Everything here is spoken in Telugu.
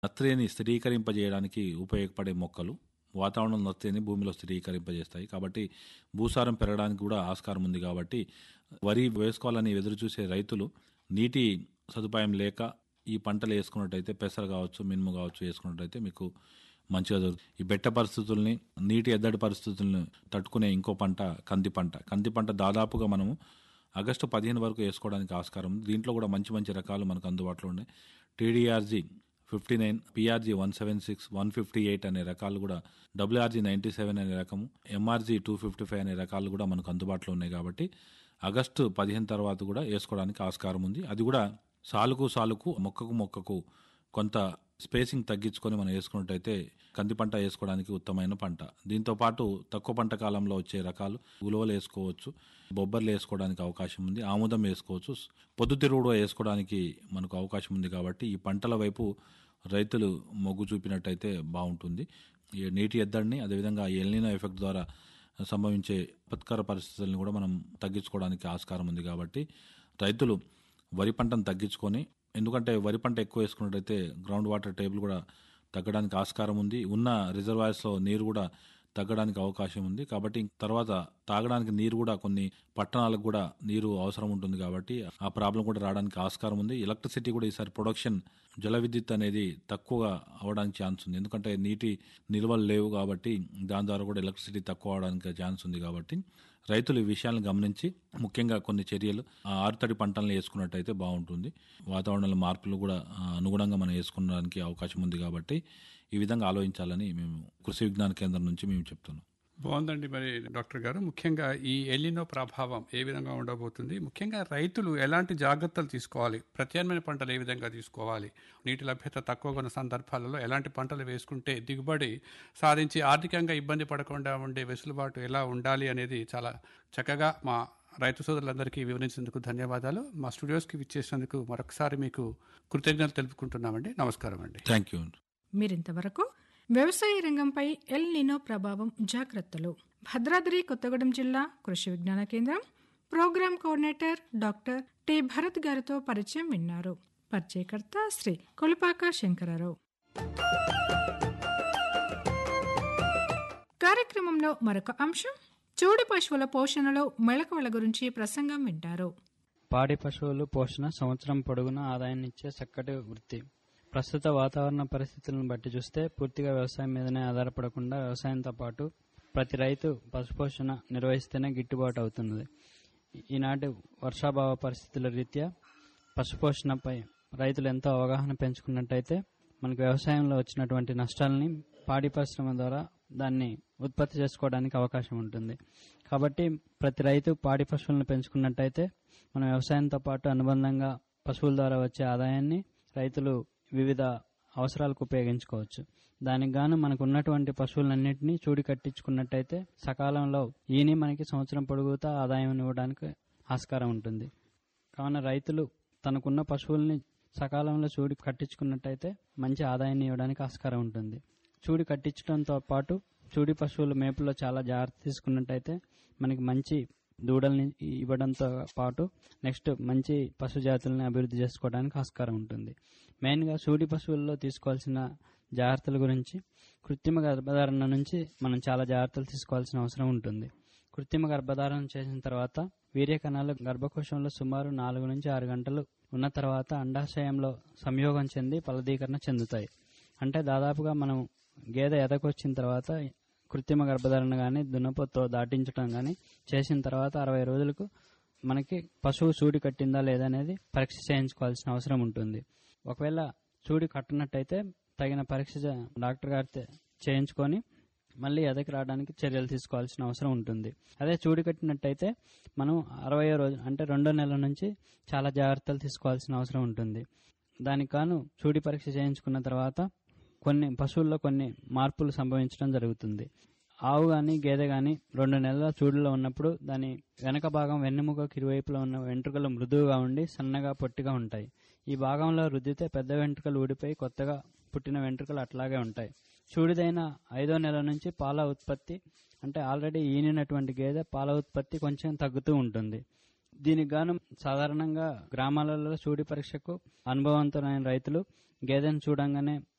నత్రేని స్థిరీకరింపజేయడానికి ఉపయోగపడే మొక్కలు వాతావరణం నత్రేని భూమిలో స్థిరీకరింపజేస్తాయి కాబట్టి భూసారం పెరగడానికి కూడా ఆస్కారం ఉంది కాబట్టి వరి వేసుకోవాలని ఎదురు చూసే రైతులు నీటి సదుపాయం లేక ఈ పంటలు వేసుకున్నట్టయితే పెసర కావచ్చు మినుము కావచ్చు వేసుకున్నట్టయితే మీకు మంచిగా దొరుకుతుంది ఈ బెట్ట పరిస్థితుల్ని నీటి ఎద్దడి పరిస్థితుల్ని తట్టుకునే ఇంకో పంట కంది పంట కంది పంట దాదాపుగా మనము ఆగస్టు పదిహేను వరకు వేసుకోవడానికి ఆస్కారం ఉంది దీంట్లో కూడా మంచి మంచి రకాలు మనకు అందుబాటులో ఉన్నాయి TDRG fifty nine PRG one seven six one fifty eight అనే రకాలు కూడా డబ్ల్యూఆర్జీ నైంటీ సెవెన్ అనే రకము ఎంఆర్జీ టూ ఫిఫ్టీ ఫైవ్ అనే రకాలు కూడా మనకు అందుబాటులో ఉన్నాయి కాబట్టి ఆగస్టు పదిహేను తర్వాత కూడా వేసుకోవడానికి ఆస్కారం ఉంది అది కూడా సాలుకు సాలుకు మొక్కకు మొక్కకు కొంత స్పేసింగ్ తగ్గించుకొని మనం వేసుకున్నట్టయితే కంది పంట వేసుకోవడానికి ఉత్తమైన పంట దీంతో పాటు తక్కువ పంట కాలంలో వచ్చే రకాలు ఉలవలు వేసుకోవచ్చు బొబ్బర్లు వేసుకోవడానికి అవకాశం ఉంది ఆముదం వేసుకోవచ్చు పొద్దుతిరుగుడు వేసుకోవడానికి మనకు అవకాశం ఉంది కాబట్టి ఈ పంటల వైపు రైతులు మొగ్గు చూపినట్టయితే బాగుంటుంది ఈ నీటి ఎద్దడిని అదేవిధంగా ఎల్నినో ఎఫెక్ట్ ద్వారా సంభవించే విపత్కర పరిస్థితులను కూడా మనం తగ్గించుకోవడానికి ఆస్కారం ఉంది కాబట్టి రైతులు వరి పంటను తగ్గించుకొని ఎందుకంటే వరి పంట ఎక్కువ వేసుకున్నట్టయితే గ్రౌండ్ వాటర్ టేబుల్ కూడా తగ్గడానికి ఆస్కారం ఉంది ఉన్న రిజర్వాయర్స్లో నీరు కూడా తగ్గడానికి అవకాశం ఉంది కాబట్టి తర్వాత తాగడానికి నీరు కూడా కొన్ని పట్టణాలకు కూడా నీరు అవసరం ఉంటుంది కాబట్టి ఆ ప్రాబ్లం కూడా రావడానికి ఆస్కారం ఉంది ఎలక్ట్రిసిటీ కూడా ఈసారి ప్రొడక్షన్ జల విద్యుత్ అనేది తక్కువగా అవడానికి ఛాన్స్ ఉంది ఎందుకంటే నీటి నిల్వలు లేవు కాబట్టి దాని ద్వారా కూడా ఎలక్ట్రిసిటీ తక్కువ అవడానికి ఛాన్స్ ఉంది కాబట్టి రైతులు ఈ విషయాలను గమనించి ముఖ్యంగా కొన్ని చర్యలు ఆ ఆరుతడి పంటలను వేసుకున్నట్టయితే బాగుంటుంది వాతావరణంలో మార్పులు కూడా ఆ, అనుగుణంగా మనం వేసుకోవడానికి అవకాశం ఉంది కాబట్టి ఈ విధంగా ఆలోచించాలని మేము కృషి విజ్ఞాన కేంద్రం నుంచి మేము చెప్తున్నాం బాగుందండి మరి డాక్టర్ గారు ముఖ్యంగా ఈ ఎల్లినో ప్రభావం ఏ విధంగా ఉండబోతుంది ముఖ్యంగా రైతులు ఎలాంటి జాగ్రత్తలు తీసుకోవాలి ప్రత్యామ్నాయ పంటలు ఏ విధంగా తీసుకోవాలి నీటి లభ్యత తక్కువగా ఉన్న సందర్భాలలో ఎలాంటి పంటలు వేసుకుంటే దిగుబడి సాధించి ఆర్థికంగా ఇబ్బంది పడకుండా ఉండే వెసులుబాటు ఎలా ఉండాలి అనేది చాలా చక్కగా మా రైతు సోదరులందరికీ వివరించేందుకు ధన్యవాదాలు మా స్టూడియోస్కి విచ్చేసినందుకు మరొకసారి మీకు కృతజ్ఞతలు తెలుపుకుంటున్నామండి నమస్కారం అండి థ్యాంక్ యూ మీరింతవరకు వ్యవసాయ రంగంపై ఎల్ నినో ప్రభావం జాగ్రత్తలు భద్రాద్రి కొత్తగూడెం జిల్లా కృషి విజ్ఞాన కేంద్రం program coordinator doctor T Bharat గారితో పరిచయం విన్నారు పరిచయకర్త శ్రీ కొలిపాక శంకరరావు కార్యక్రమంలో మరొక అంశం చూడు పశువుల పోషణలో మెళకువల గురించి ప్రసంగం వింటారు పాడి పశువులు పోషణ సంవత్సరం పొడుగునా ఆదాయాన్నిచ్చే చక్కటి వృత్తి ప్రస్తుత వాతావరణ పరిస్థితులను బట్టి చూస్తే పూర్తిగా వ్యవసాయం మీదనే ఆధారపడకుండా వ్యవసాయంతో పాటు ప్రతి రైతు పశుపోషణ నిర్వహిస్తేనే గిట్టుబాటు అవుతున్నది ఈనాటి వర్షాభావ పరిస్థితుల రీత్యా పశుపోషణపై రైతులు ఎంతో అవగాహన పెంచుకున్నట్టయితే మనకు వ్యవసాయంలో వచ్చినటువంటి నష్టాలని పాడి పరిశ్రమ ద్వారా దాన్ని ఉత్పత్తి చేసుకోవడానికి అవకాశం ఉంటుంది కాబట్టి ప్రతి రైతు పాడి పశువులను పెంచుకున్నట్టయితే మన వ్యవసాయంతో పాటు అనుబంధంగా పశువుల ద్వారా వచ్చే ఆదాయాన్ని రైతులు వివిధ అవసరాలకు ఉపయోగించుకోవచ్చు దానికి గాను మనకు ఉన్నటువంటి పశువులన్నింటినీ చూడి కట్టించుకున్నట్టయితే సకాలంలో ఈని మనకి సంవత్సరం పొడుగుతా ఆదాయం ఇవ్వడానికి ఆస్కారం ఉంటుంది కావున రైతులు తనకున్న పశువుల్ని సకాలంలో చూడి కట్టించుకున్నట్టయితే మంచి ఆదాయాన్ని ఇవ్వడానికి ఆస్కారం ఉంటుంది చూడి కట్టించడంతో పాటు చూడి పశువుల మేపులో చాలా జాగ్రత్త తీసుకున్నట్టయితే మనకి మంచి దూడల్ని ఇవ్వడంతో పాటు నెక్స్ట్ మంచి పశు జాతుల్ని అభివృద్ధి చేసుకోవడానికి ఆస్కారం ఉంటుంది మెయిన్గా సూడి పశువుల్లో తీసుకోవాల్సిన జాగ్రత్తల గురించి కృత్రిమ గర్భధారణ నుంచి మనం చాలా జాగ్రత్తలు తీసుకోవాల్సిన అవసరం ఉంటుంది కృత్రిమ గర్భధారణ చేసిన తర్వాత వీర్య కణాలు గర్భకోశంలో సుమారు నాలుగు నుంచి ఆరు గంటలు ఉన్న తర్వాత అండాశయంలో సంయోగం చెంది ఫలదీకరణ చెందుతాయి అంటే దాదాపుగా మనం గేదె ఎదకొచ్చిన తర్వాత కృత్రిమ గర్భధారణ కానీ దున్నపోతో దాటించడం కానీ చేసిన తర్వాత అరవై రోజులకు మనకి పశువు సూడి కట్టిందా లేదా అనేది పరీక్ష చేయించుకోవాల్సిన అవసరం ఉంటుంది ఒకవేళ సూడి కట్టినట్టయితే తగిన పరీక్ష చే- డాక్టర్ గారితో చేయించుకొని మళ్ళీ ఎదకి రావడానికి చర్యలు తీసుకోవాల్సిన అవసరం ఉంటుంది అదే చూడి కట్టినట్టయితే మనం అరవై రోజు అంటే రెండో నెల నుంచి చాలా జాగ్రత్తలు తీసుకోవాల్సిన అవసరం ఉంటుంది దానికి గాను చూడి పరీక్ష చేయించుకున్న తర్వాత కొన్ని పశువుల్లో కొన్ని మార్పులు సంభవించడం జరుగుతుంది ఆవు గాని గేదె గాని రెండు నెలల చూడులో ఉన్నప్పుడు దాని వెనక భాగం వెన్నెముకకి ఇరువైపులా ఉన్న వెంట్రుకలు మృదువుగా ఉండి సన్నగా పొట్టిగా ఉంటాయి ఈ భాగంలో రుద్దితే పెద్ద వెంట్రుకలు ఊడిపోయి కొత్తగా పుట్టిన వెంట్రుకలు అట్లాగే ఉంటాయి చూడిదైన ఐదో నెల నుంచి పాల ఉత్పత్తి అంటే ఆల్రెడీ ఈనినటువంటి గేదె పాల ఉత్పత్తి కొంచెం తగ్గుతూ ఉంటుంది దీనికి గాను సాధారణంగా గ్రామాలలో చూడి పరీక్షకు అనుభవంతులైన రైతులు గేదెను చూడంగానే